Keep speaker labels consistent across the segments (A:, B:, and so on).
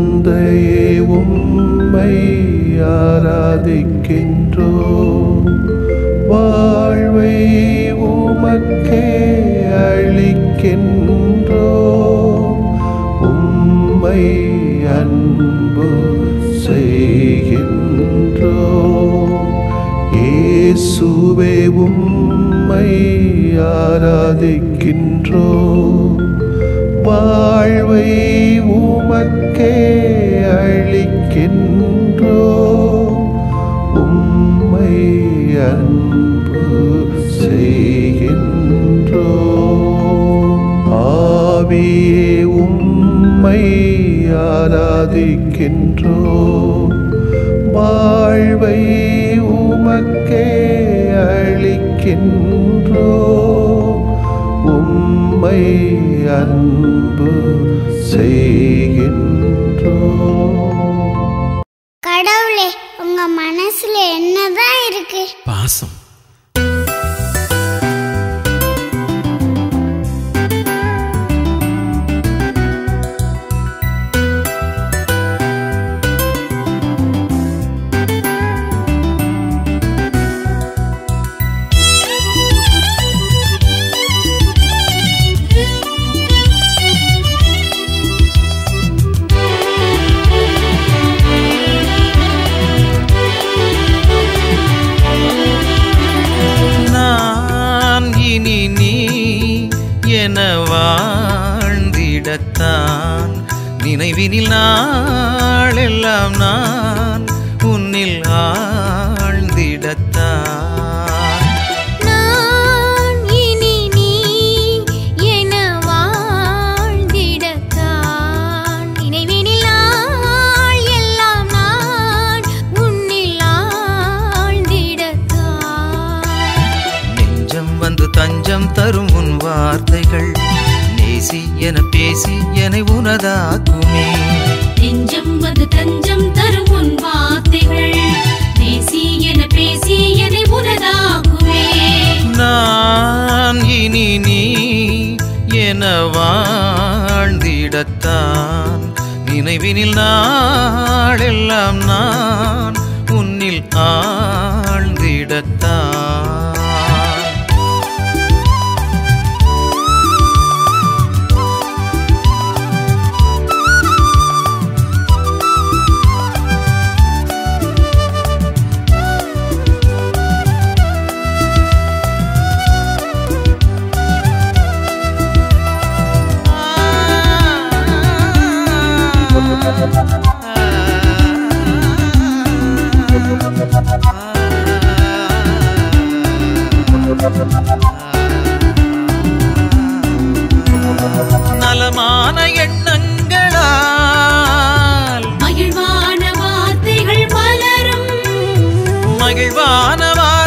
A: தந்தையே உம்மை ஆராதிக்கின்றோ வாழ்வை உமக்கே அளிக்கின்றோ உம்மை அன்பு செய்கின்றோ இயேசுவே உம்மை ஆராதிக்கின்றோ வாழ்வை உமக்கே அளிக்கின்றோ உம்மை அன்பு செய்கின்றோ ஆவியே உம்மை ஆராதிக்கின்றோ வாழ்வை உமக்கே அளிக்கின்றோ உம்மை அன்பு செய்கின்றோ
B: கடவுளே உங்க மனசுல என்னதான் இருக்கு
C: பாசம் நான் இனி நீ என வாழ்ந்திடத்தான் நினைவினில் நாளெல்லாம் நான் உன்னில் ஆழ்ந்திடத்தான்
D: நான் இனி நீ என வாழ்ந்திடத்தான் நினைவினில் நாள் எல்லாம் நான் உன்னில் ஆழ்ந்திடத்தான்
C: நெஞ்சம் வந்து தஞ்சம் தரும் உன் வார்த்தைகள் நேசி என பேசி என்னை உனதாக்குமே
D: நெஞ்சம் வந்து தஞ்சம் தரும் உன் வார்த்தைகள் பேசி என பேசி என்னை உனதாகுமே
C: நான் இனி நீ என வாழ்ந்திடத்தான் நினைவினில் நாளெல்லாம் நான் உன்னில் ஆழ்ந்திடத்தான் நலமான எண்ணங்களால்
D: மகிழ்வான வார்த்தைகள் மலரும்
C: மகிழ்வான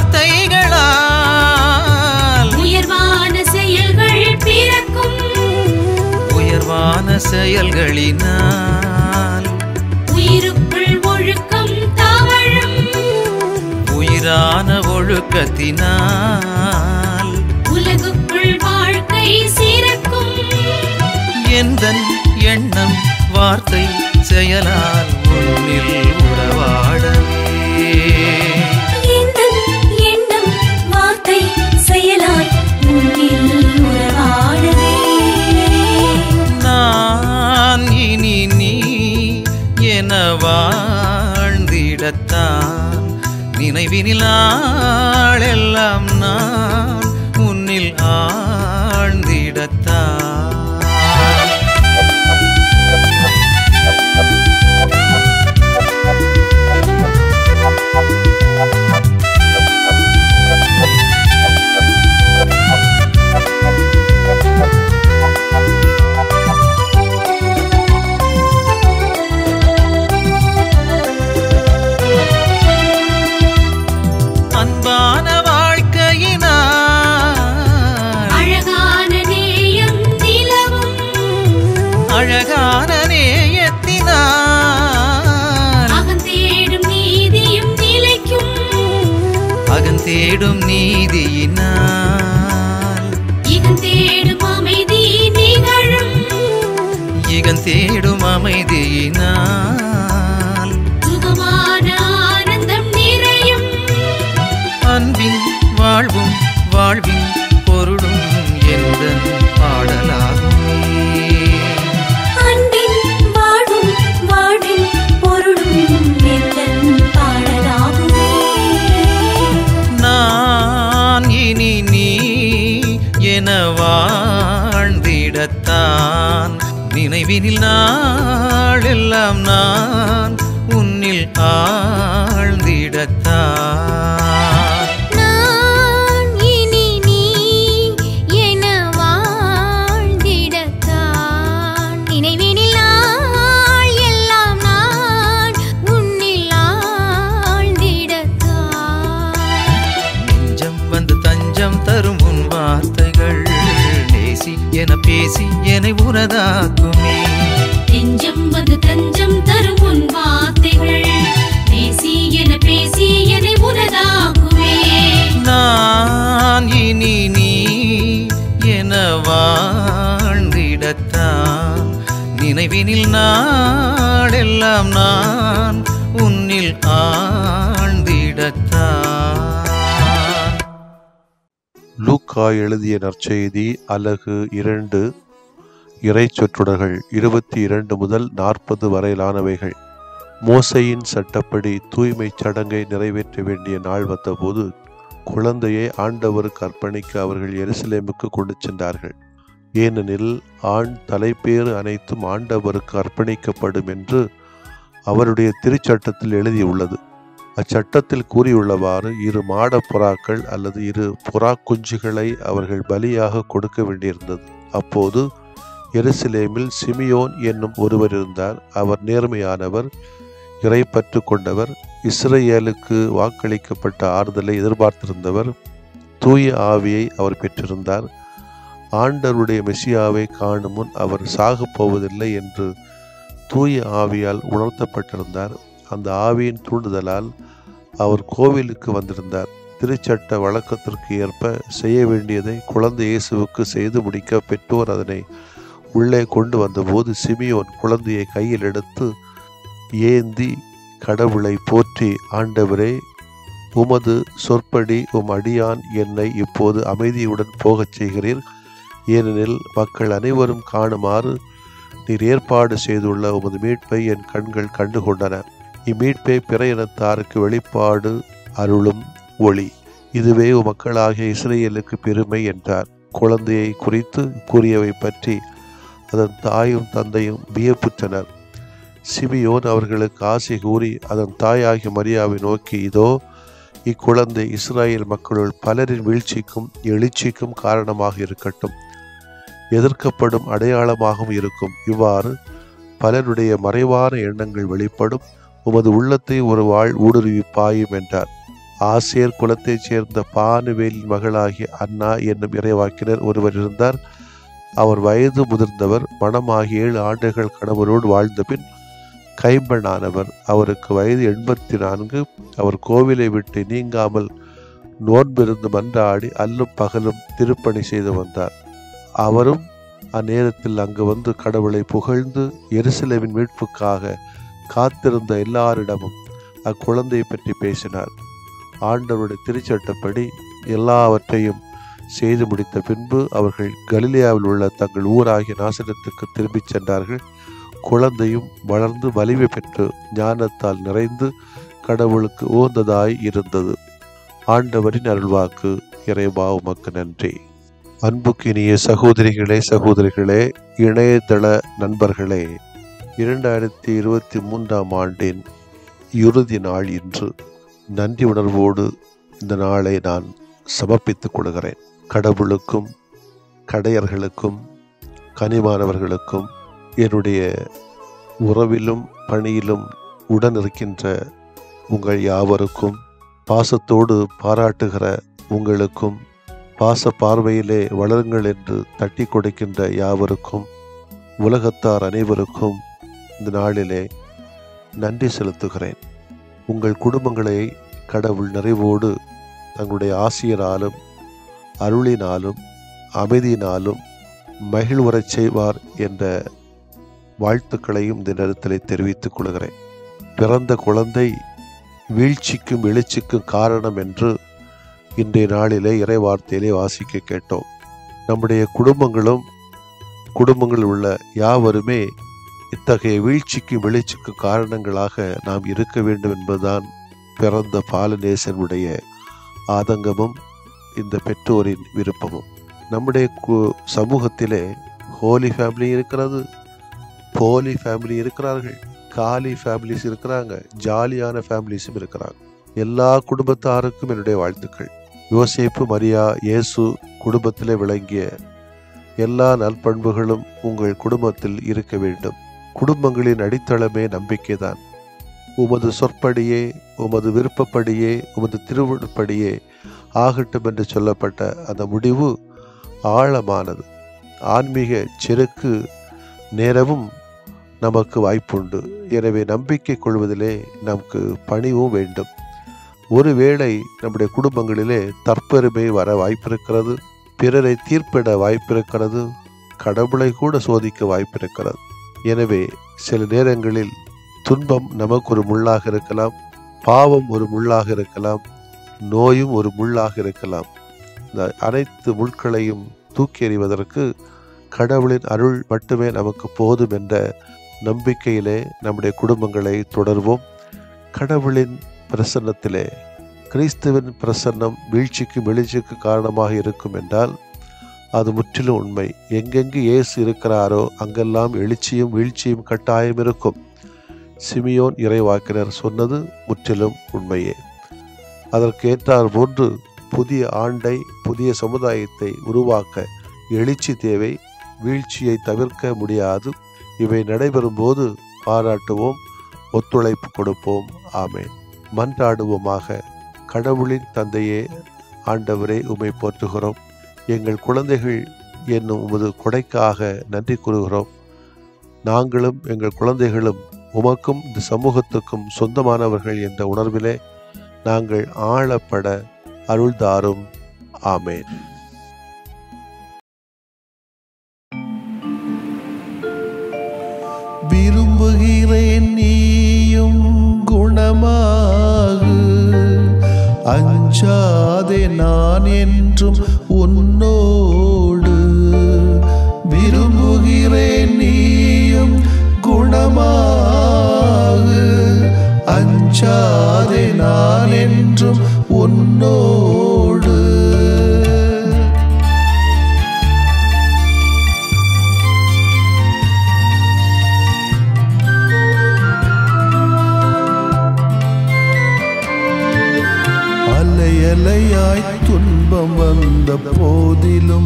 C: வார்த்தைகளால்
D: உயர்வான செயல்கள் பிறக்கும்
C: உயர்வான செயல்களினால்
D: உயிருக்குள் ஒழுக்கம் தவழும்
C: உயிரான ஒழுக்கத்தினால்
D: உலகுக்குள் வாழ்க்கை சிறக்கும்
C: எந்தன் எண்ணம் வார்த்தை செயலால் உன்னில் உறவாடவே
D: எண்ணம் எண்ணம் வார்த்தை செயலாய் உன்னில் உறவாடவே
C: நான் இனி நீ என வாழ்ந்திடத்தான் நினைவினில் நாளெல்லாம் நான் உன்னில் ஆழ்ந்திடத்தான் அன்பான வாழ்க்கையினால்
D: அழகான நேயம்
C: நினைவினில் நாளெல்லாம் நான் உன்னில் ஆழ்ந்திடத்தான்
D: நான் இனி நீ என வாழ்ந்திடத்தான் நினைவினில் நாள் எல்லாம் நான் உன்னில் ஆழ்ந்திடத்தான்
C: நெஞ்சம் வந்து தஞ்சம் தரும் உன் வார்த்தைகள் நேசி என பேசி என்னை உனதாக்குமே
D: நெஞ்சம் வந்து தஞ்சம் தரும் உன் வார்த்தைகள் பேசி என பேசி என்னை உனதாக்குவே
C: நான் இனி நீ என வாழ்ந்திடத்தான் நினைவினில் நாடெல்லாம் நான் உன்னில் ஆழ்ந்திடத்தான்
A: லூக்கா எழுதிய நற்செய்தி அலகு இரண்டு இறை சொற்றொடர்கள் இருபத்தி இரண்டு முதல் நாற்பது வரையிலானவைகள் மோசையின் சட்டப்படி தூய்மை சடங்கை நிறைவேற்ற வேண்டிய நாள் வந்தபோது குழந்தையை ஆண்டவருக்கு அர்ப்பணிக்க அவர்கள் எருசலேமுக்கு கொண்டு சென்றார்கள் ஏனெனில் ஆண் தலைப்பேறு அனைத்தும் ஆண்டவருக்கு அர்ப்பணிக்கப்படும் என்று அவருடைய திருச்சட்டத்தில் எழுதியுள்ளது அச்சட்டத்தில் கூறியுள்ளவாறு இரு மாடப் புறாக்கள் அல்லது இரு புறா குஞ்சுகளை அவர்கள் பலியாக கொடுக்க வேண்டியிருந்தது அப்போது எருசலேமில் சிமியோன் என்னும் ஒருவர் இருந்தார் அவர் நேர்மையானவர் இறைப்பற்று கொண்டவர் இஸ்ரேலுக்கு வாக்களிக்கப்பட்ட ஆறுதலை எதிர்பார்த்திருந்தவர் தூய ஆவியை அவர் பெற்றிருந்தார் ஆண்டவருடைய மெசியாவை காணும் முன் அவர் சாகப் போவதில்லை என்று தூய ஆவியால் உணர்த்தப்பட்டிருந்தார் அந்த ஆவியின் தூண்டுதலால் அவர் கோவிலுக்கு வந்திருந்தார் திருச்சட்ட வழக்கத்திற்கு ஏற்ப செய்ய வேண்டியதை குழந்தை இயேசுவுக்கு செய்து முடிக்க பெற்றோர் அதனை உள்ளே கொண்டு வந்தபோது சிமியோன் குழந்தையை கையில் எடுத்து ஏந்தி கடவுளை போற்றி ஆண்டவரே உமது சொற்படி உம் அடியான் என்னை இப்போது அமைதியுடன் போகச் செய்கிறீர் ஏனெனில் மக்கள் அனைவரும் காணுமாறு நீர் ஏற்பாடு செய்துள்ள உமது மீட்பை என் கண்கள் கண்டுகொண்டன இம்மீட்பை பிற இனத்தாருக்கு வெளிப்பாடு அருளும் ஒளி இதுவே மக்களாகிய இஸ்ரேலுக்கு பெருமை என்றார் குழந்தையை குறித்து கூறியவை பற்றி அதன் தாயும் தந்தையும் வியப்புற்றனர் சிமியோன் அவர்களுக்கு ஆசை கூறி அதன் தாயாகிய மரியாவை நோக்கி இதோ இக்குழந்தை இஸ்ராயேல் மக்களுள் பலரின் வீழ்ச்சிக்கும் எழுச்சிக்கும் காரணமாக இருக்கட்டும் எதிர்க்கப்படும் அடையாளமாகவும் இருக்கும் இவ்வாறு பலருடைய மறைவான எண்ணங்கள் வெளிப்படும் உமது உள்ளத்தை ஒரு வாழ் ஊடுருவி பாயும் என்றார் ஆசியர் குலத்தைச் சேர்ந்த பானுவேலின் மகளாகிய அண்ணா என்னும் இறைவாக்கினர் ஒருவர் இருந்தார் அவர் வயது முதிர்ந்தவர் மணமாகிய ஏழு ஆண்டுகள் கணவரோடு வாழ்ந்த பின் கைம்பெண்ணானவர் அவருக்கு வயது எண்பத்தி நான்கு அவர் கோவிலை விட்டு நீங்காமல் நோன்பிருந்து மன்றாடி அல்லும் பகலும் திருப்பணி செய்து வந்தார் அவரும் அந்நேரத்தில் அங்கு வந்து கடவுளை புகழ்ந்து எருசலேமின் மீட்புக்காக காத்திருந்த எல்லாரிடமும் அக்குழந்தையை பற்றி பேசினார் ஆண்டவருடைய திருச்சட்டப்படி எல்லாவற்றையும் செய்து முடித்த பின்பு அவர்கள் கலிலியாவில் உள்ள தங்கள் ஊராகிய நாசனத்துக்கு திரும்பிச் சென்றார்கள் குழந்தையும் வளர்ந்து வலிமை பெற்று ஞானத்தால் நிறைந்து கடவுளுக்கு உகந்ததாய் இருந்தது ஆண்டவரின் அருள்வாக்கு இறைவா உமக்கு நன்றி அன்புக்கினிய சகோதரிகளே சகோதரிகளே இணையதள நண்பர்களே இரண்டாயிரத்தி இருபத்தி மூன்றாம் ஆண்டின் இறுதி நாள் இன்று நன்றி உணர்வோடு இந்த நாளை நான் சமர்ப்பித்துக் கொள்கிறேன் கடவுளுக்கும் கடையர்களுக்கும் கனிமானவர்களுக்கும் என்னுடைய உறவிலும் பணியிலும் உடன் இருக்கின்ற உங்கள் யாவருக்கும் பாசத்தோடு பாராட்டுகிற உங்களுக்கும் பாச பார்வையிலே வளருங்கள் என்று தட்டி கொடுக்கின்ற யாவருக்கும் உலகத்தார் அனைவருக்கும் இந்த நாளிலே நன்றி செலுத்துகிறேன் உங்கள் குடும்பங்களை கடவுள் நிறைவோடு தங்களுடைய ஆசிரியராலும் அருளினாலும் அமைதியினாலும் மகிழ்வுறச் செய்வார் என்ற வாழ்த்துக்களையும் இந்த நேரத்திலே தெரிவித்துக் கொள்கிறேன் பிறந்த குழந்தை வீழ்ச்சிக்கும் எழுச்சிக்கும் காரணம் என்று இன்றைய நாளிலே இறை வார்த்தையிலே வாசிக்க கேட்டோம் நம்முடைய குடும்பங்களும் குடும்பங்களில் உள்ள யாவருமே இத்தகைய வீழ்ச்சிக்கும் வெளிச்சிக்கும் காரணங்களாக நாம் இருக்க வேண்டும் என்பதுதான் பிறந்த பாலநேசனுடைய ஆதங்கமும் இந்த பெற்றோரின் விருப்பமும் நம்முடைய கு- சமூகத்திலே ஹோலி ஃபேமிலி இருக்கிறது போலி ஃபேமிலி இருக்கிறார்கள் காலி ஃபேமிலிஸ் இருக்கிறாங்க ஜாலியான ஃபேமிலிஸும் இருக்கிறாங்க எல்லா குடும்பத்தாருக்கும் என்னுடைய வாழ்த்துக்கள் யோசேப்பு மரியா இயேசு குடும்பத்திலே விளங்கிய எல்லா நற்பண்புகளும் உங்கள் குடும்பத்தில் இருக்க வேண்டும் குடும்பங்களின் அடித்தளமே நம்பிக்கைதான் உமது சொற்படியே உமது விருப்பப்படியே உமது திருவிழப்படியே ஆகட்டும் என்று சொல்லப்பட்ட அந்த முடிவு ஆழமானது ஆன்மீக செருக்கு நேரமும் நமக்கு வாய்ப்புண்டு எனவே நம்பிக்கை கொள்வதிலே நமக்கு பணிவும் வேண்டும் ஒருவேளை நம்முடைய குடும்பங்களிலே தற்பெருமை வர வாய்ப்பிருக்கிறது பிறரை தீர்ப்பிட வாய்ப்பிருக்கிறது கடவுளை கூட சோதிக்க வாய்ப்பிருக்கிறது எனவே சில நேரங்களில் துன்பம் நமக்கு ஒரு முள்ளாக இருக்கலாம் பாவம் ஒரு முள்ளாக இருக்கலாம் நோயும் ஒரு முள்ளாக இருக்கலாம் இந்த அனைத்து முட்களையும் தூக்கி எறிவதற்கு கடவுளின் அருள் மட்டுமே நமக்கு போதும் என்ற நம்பிக்கையிலே நம்முடைய குடும்பங்களை தொடர்வோம் கடவுளின் பிரசன்னத்திலே கிறிஸ்துவின் பிரசன்னம் வீழ்ச்சிக்கு வெளிச்சிக்கு காரணமாக இருக்கும் என்றால் அது முற்றிலும் உண்மை எங்கெங்கு இயேசு இருக்கிறாரோ அங்கெல்லாம் எழுச்சியும் வீழ்ச்சியும் கட்டாயம் இருக்கும் சிமியோன் இறைவாக்கினர் சொன்னது முற்றிலும் உண்மையே அதற்கு ஏற்றார் போன்று புதிய ஆண்டை புதிய சமுதாயத்தை உருவாக்க எழுச்சி தேவை வீழ்ச்சியை தவிர்க்க முடியாது இவை நடைபெறும் போது பாராட்டுவோம் ஒத்துழைப்பு கொடுப்போம் ஆமேன் மன்றாடுவோமாக கடவுளின் தந்தையே ஆண்டவரே உமை போற்றுகிறோம் எங்கள் குழந்தைகள் என்னும் உமது கொடைக்காக நன்றி கூறுகிறோம் நாங்களும் எங்கள் குழந்தைகளும் உமக்கும் இந்த சமூகத்துக்கும் சொந்தமானவர்கள் என்ற உணர்விலே நாங்கள் ஆழப்பட அருள்தாரும் ஆமேன்
E: விரும்புகிறேன் நீயும் குணமாகு அஞ்சாதே நான் என்றும் உன்னோடு விரும்புகிறேன் நீயும் குணமாகு அஞ்சாதே நான் என்றும் உன்னோடு அலை அலையாய் துன்பம் வந்த போதிலும்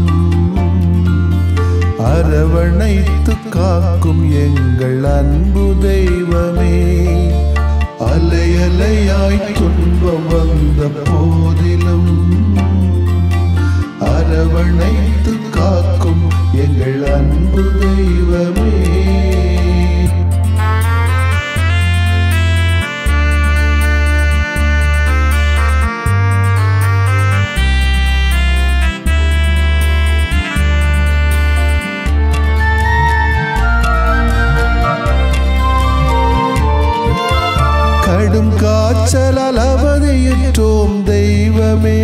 E: அரவணைத்து காக்கும் எங்கள் அன்பு தெய்வமே அலை அலையாய் துன்பம் வந்த போதிலும் அரவணைத்து காக்கும் எங்கள் அன்பு தெய்வமே கடும் காய்ச்சலால் அவதியுற்றோம் தெய்வமே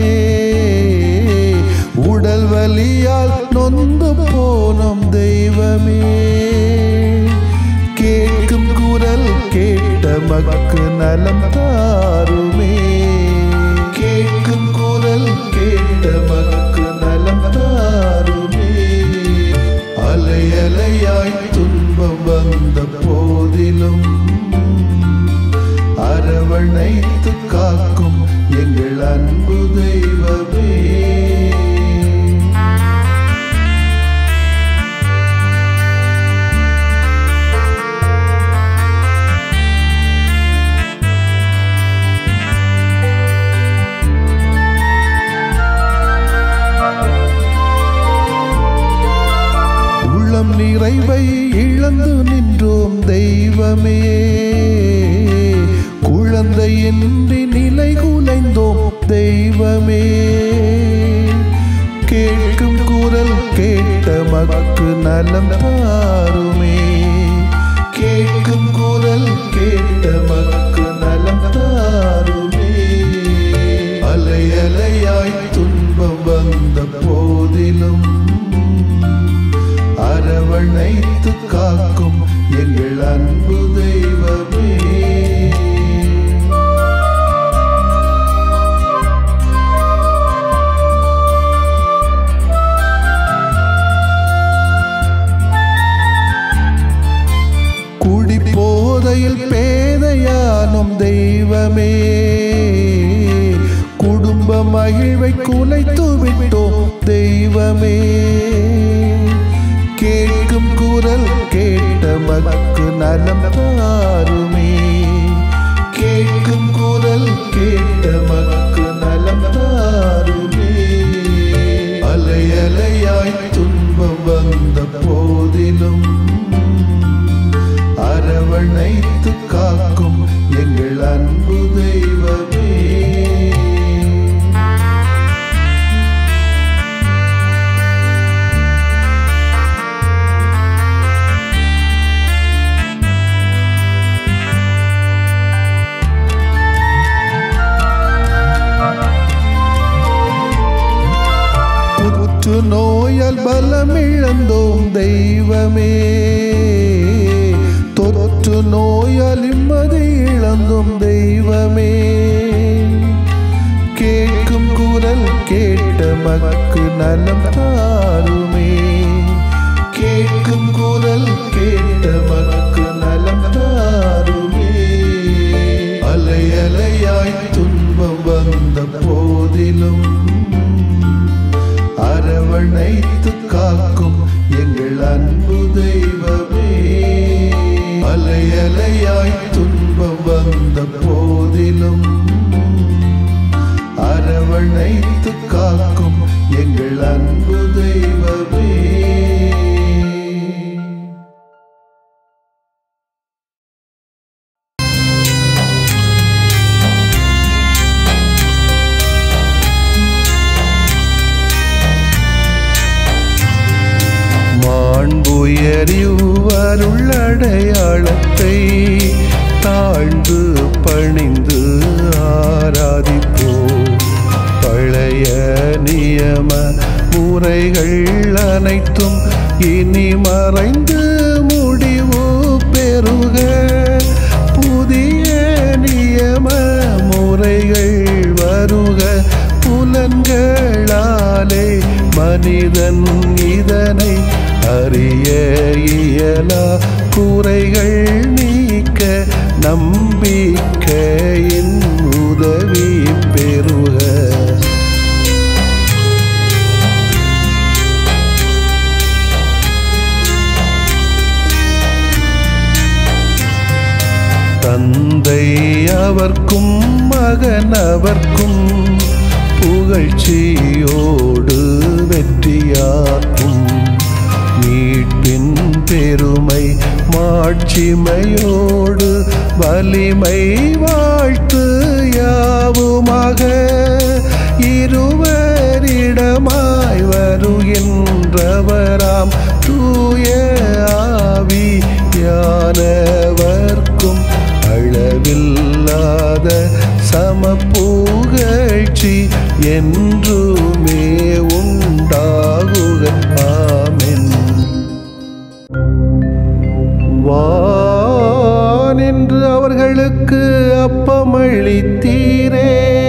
E: உடல் வலியால் நொந்து போனோம் தெய்வமே கேட்கும் குரல் கேட்ட மக்கு நலம் தாருமே கேட்கும் குரல் கேட்ட மக்கு நலம் தாருமே அலை அலையாய் துன்பம் வந்த போதிலும் அரவணைத்து காக்கும் எங்கள் அன்பு தெய்வமே உள்ளம் நிறைவை இழந்து நின்றோம் தெய்வமே குழந்தையின்றி நிலை குலைந்தோம் தெய்வமே கேட்கும் குரல் கேட்ட மக்கு நலம் தாருமே கேட்கும் குரல் கேட்ட மக்கு நலம் தாருமே அலை அலையாய் துன்பம் வந்த போதிலும் அரவணைத்து காக்கும் எங்கள் அன்பு தெய்வமே தெய்வமே குடும்ப மகிழ்வை குலைத்து விட்டோம் தெய்வமே கேட்கும் குரல் கேட்ட மக்கு நலம் தாருமே கேட்கும் குரல் கேட்ட மக்கு நலம் தாருமே அலை அலையாய் துன்பம் வந்த போதிலும் அரவணைத்து காக்கும் எங்கள் அன்பு தெய்வமே புற்று நோயால் பலம் இழந்தோம் தெய்வமே தொற்று நோயால் இம்மதி இழந்தோம் தெய்வமே கேட்கும் குரல் கேட்ட மக்கு நலம் தாருமே கேட்கும் குரல் கேட்ட மக்கு நலம் தாருமே அலை அலையாய் துன்பம் வந்த போதிலும் அரவணைத்து காக்கும் எங்கள் அன்பு தெய்வமே அலை அலையாய் துன்பம் வந்த போதிலும் அரவணைத்து காக்கும் எங்கள் அன்பு தெய்வமே மாண்புயரிவருள்ளடையாளத்தை தாழ்ந்து பணிந்து ஆராதிப்போ பழைய நியம முறைகள் அனைத்தும் இனி மறைந்து முடிவு பெறுக புதிய நியம முறைகள் வருக புலன்களாலே மனிதன் இதனை அறிய இயலா குறைகள் நீக்க நம்பிக்கையின் உதவி பெறுக தந்தை அவர்க்கும் மகன் அவர்க்கும் புகழ்ச்சியோடு வெற்றியாக்கும் மீட்பின் பெருமை மாட்சிமையோடு வலிமை வாழ்த்து யாவுமாக இருவரிடமாய் வருகின்றவராம் தூய ஆவி யானவர்க்கும் அளவில்லாத சமப்புகழ்ச்சி என்றுமே உண்டாகுக ஆமென் வானின்று அவர்களுக்கு அப்பமளித்தீரே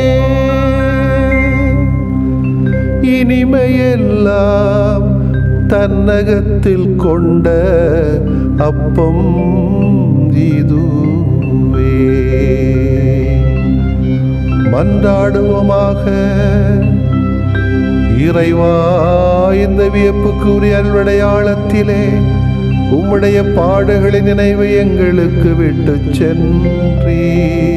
E: இனிமையெல்லாம் தன்னகத்தில் கொண்ட அப்பம் இதுவே மன்றாடுவோமாக இறைவா இந்த வியப்புக்குரிய அல்வடையாளத்திலே உம்முடைய பாடுகளின் நினைவை எங்களுக்கு விட்டு சென்றீ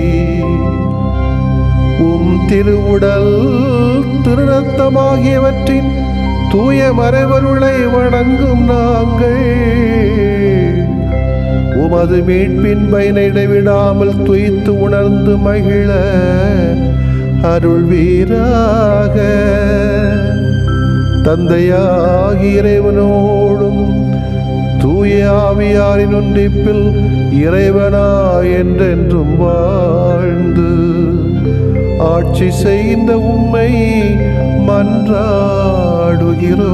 E: உம் திருவுடல் திருநத்தமாகியவற்றின் தூய மறைவருளை வணங்கும் நாங்கள் உமது மீட்பின் பயனை இடைவிடாமல் துய்த்து உணர்ந்து மகிழ அருள்வீராக தந்தையாகி இறைவனோடும் தூய ஆவியாரின் ஒன்றிப்பில் இறைவனா என்றென்றும் வாழ்ந்து ஆட்சி செய்கின்ற உம்மை மன்றாடுகிறோ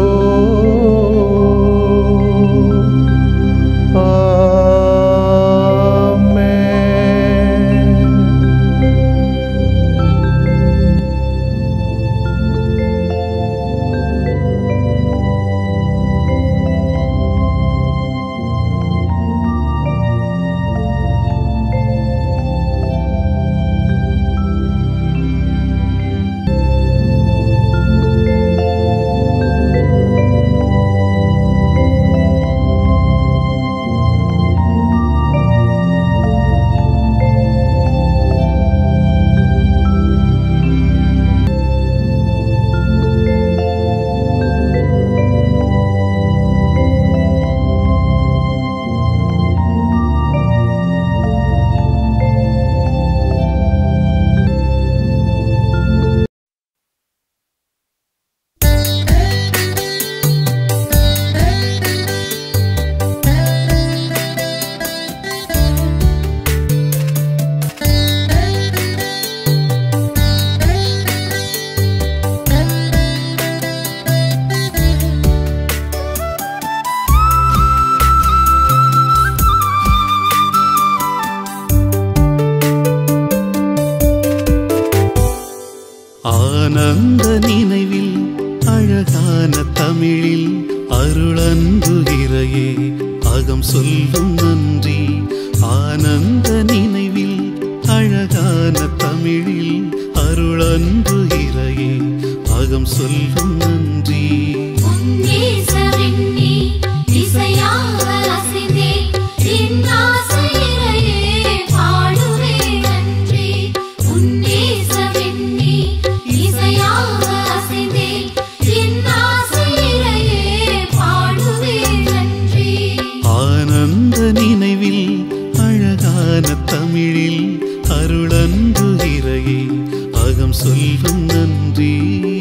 F: ஆனந்த நினைவில் அழகான தமிழில் அருளன்பு இறையே அகம் சொல்லும் நன்றி ஆனந்த நினைவில் அழகான தமிழில் அருளன்பு இறையே அகம் சொல்லும் நன்றி
D: உன்னேசவெண்ணி இசையாக அசைந்தே இன்னாசையிலேயே பாடுவே நன்றி உன்னேசவெண்ணி இசையாக அசைந்தே இன்னாசையிலேயே பாடுவே நன்றி
F: ஆனந்த நினைவில் அழகான தமிழில் அருளன்பு இறையே அகம் சொல்லும் நன்றி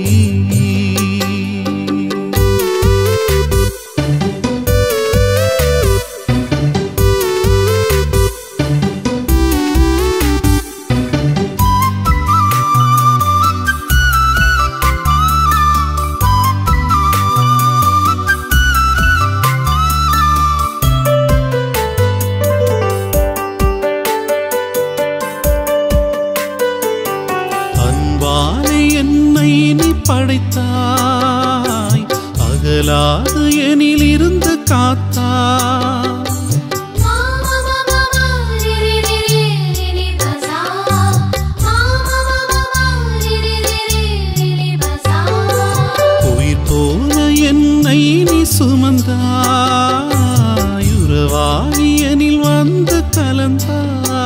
F: அன்பாலே என்னை நீ படைத்தாய் அகலாது எனில் இருந்து காத்தாய்
D: மாமா மாமா ரிரி ரிரி ரிரி பசா மாமா மாமா ரிரி ரிரி ரிரி பசா
F: உயிர் போல என்னை நீ சுமந்தாய் உறவாகி எனில் வந்து கலந்தாய்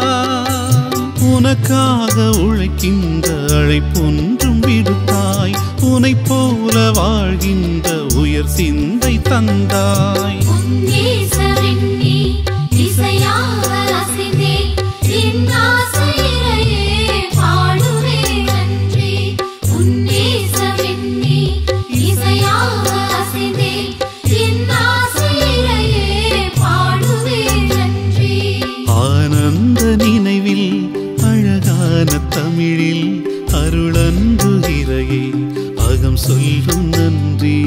F: உனக்காக உழைக்கின்ற அழைப்பொன்றும் விடுத்தாய் உனை போல வாழ்கின்ற உயர் சிந்தை தந்தாய்
D: உன்னேசவெண்ணி இசையாக அசைந்தே இன்னாசையிலேயே பாடுவே நன்றி உன்னேசவெண்ணி இசையாக அசைந்தே இன்னாசையிலேயே பாடுவே நன்றி
F: ஆனந்த நினைவில் அழகான தமிழில் அருளன்பு இறையே அகம் சொல்லும் நன்றி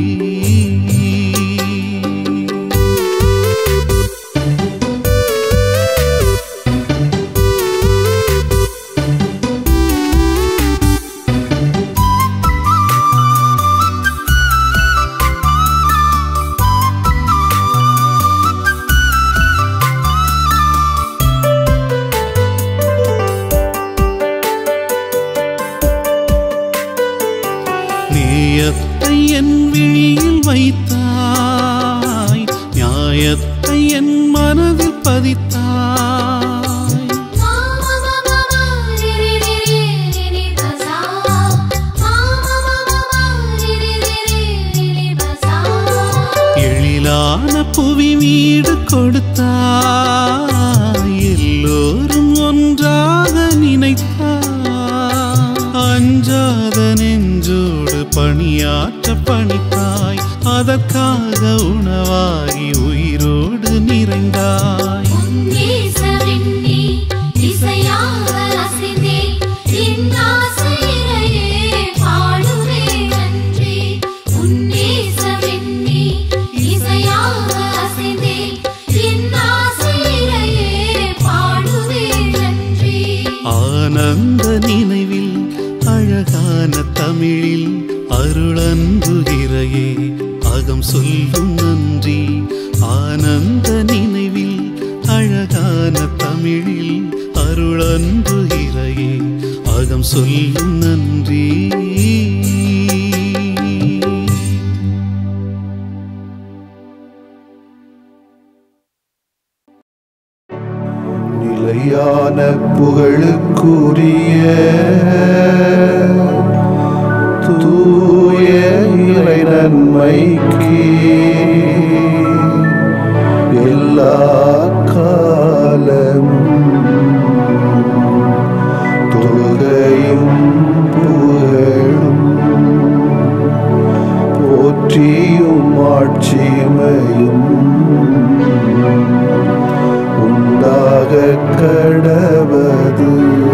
F: நேயத்தை என் விழியில் வைத்தாய் நியாயத்தை என் மனதில் பதித்தாய்
D: மாமா மாமா ரிரி ரிரி ரிரி பசா மாமா மாமா ரிரி ரிரி ரிரி பசா
F: எழிலான புவி வீடு கொடுத்தாய் எல்லோரும் ஒன்றாக நினைத்தாய் அஞ்சாத நெஞ்சோடு பணியாற்ற பணித்தாய் அதற்காக உணவாகி உயிரோடு நிறைந்தாய்
D: உன்னேசவெண்ணி இசையாக அசைந்தே இன்னாசையிலேயே பாடுவே நன்றி உன்னேசவெண்ணி இசையாக அசைந்தே இன்னாசையிலேயே பாடுவே நன்றி
F: ஆனந்த நினைவில் அழகான தமிழில் அருளன்பு இறையே அகம் சொல்லும் நன்றி ஆனந்த நினைவில் அழகான தமிழில் அருளன்பு இறையே அகம் சொல்லும் நன்றி
E: நிலையான புகழுக்குரிய தூய இறை நன்மைக்கு எல்லா காலம் தொழுகையும் புகழும் போற்றியும் ஆட்சிமையும் உண்டாக கடவது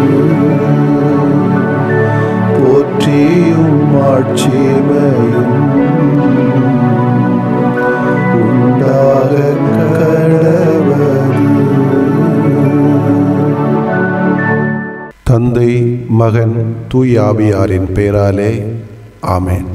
E: போற்றியும் ஆட்சிமையும் உண்டாக கடவது
A: தூய் ஆவியாரின் பெயராலே ஆமென்